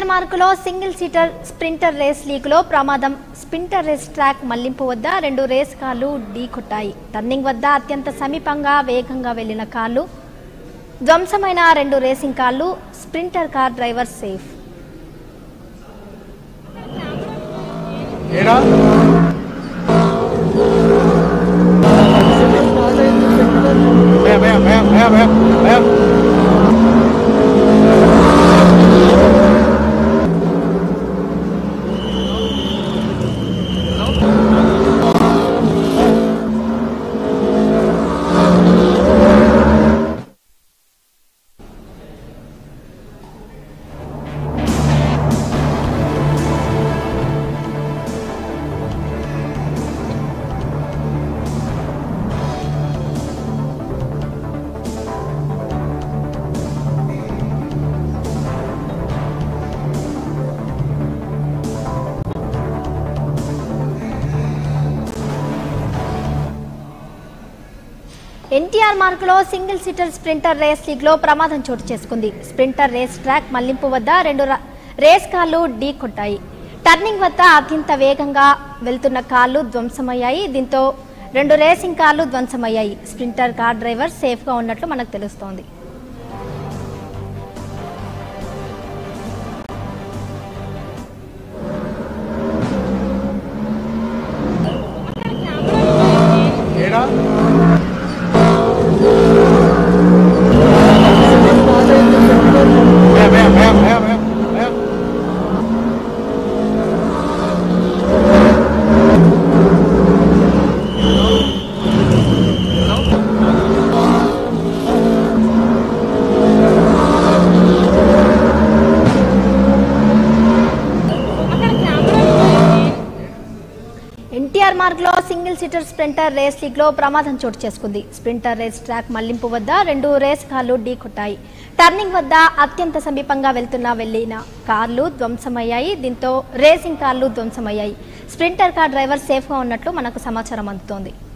మార్కులో single seater sprinter race లీగ్లో ప్రమాదం sprinter race track మళ్లింపు వద్ద రెండు రేస్ కార్లు ఢీకొట్టాయి టర్నింగ్ వద్ద అత్యంత సమీపంగా వేగంగా వెళ్లిన కార్లు ధ్వంసమైన రెండు రేసింగ్ కార్లు స్ప్రింటర్ కార్ డ్రైవర్ సేఫ్ ఏడా భయ భయ భయ భయ భయ భయ ఎన్టీఆర్ మార్కులో సింగిల్ సీటర్ స్ప్రింటర్ రేస్ లీగ్లో ప్రమాదం చోటు చేసుకుంది స్ప్రింటర్ రేస్ ట్రాక్ మళ్లింపు వద్ద రెండు ర- రేస్ కార్లు ఢీకొట్టాయి టర్నింగ్ వద్ద అత్యంత వేగంగా వెళ్తున్న కార్లు ధ్వంసమయ్యాయి దీంతో రెండు రేసింగ్ కార్లు ధ్వంసమయ్యాయి స్ప్రింటర్ కార్ డ్రైవర్ సేఫ్గా ఉన్నట్లు మనకు తెలుస్తోంది ఏడా భయ భయ భయ భయ భయ భయ ఎన్టీఆర్ మార్గ్లో సింగిల్ సీటర్ స్ప్రింటర్ రేస్ లీగ్లో ప్రమాదం చోటు చేసుకుంది స్ప్రింటర్ రేస్ ట్రాక్ మళ్లింపు వద్ద రెండు రేస్ కార్లు ఢీకొట్టాయి టర్నింగ్ వద్ద అత్యంత సమీపంగా వెళ్తున్న వెళ్లిన కార్లు ధ్వంసమయ్యాయి దీంతో రేసింగ్ కార్లు ధ్వంసమయ్యాయి స్ప్రింటర్ కార్ డ్రైవర్ సేఫ్గా ఉన్నట్లు మనకు సమాచారం అందుతోంది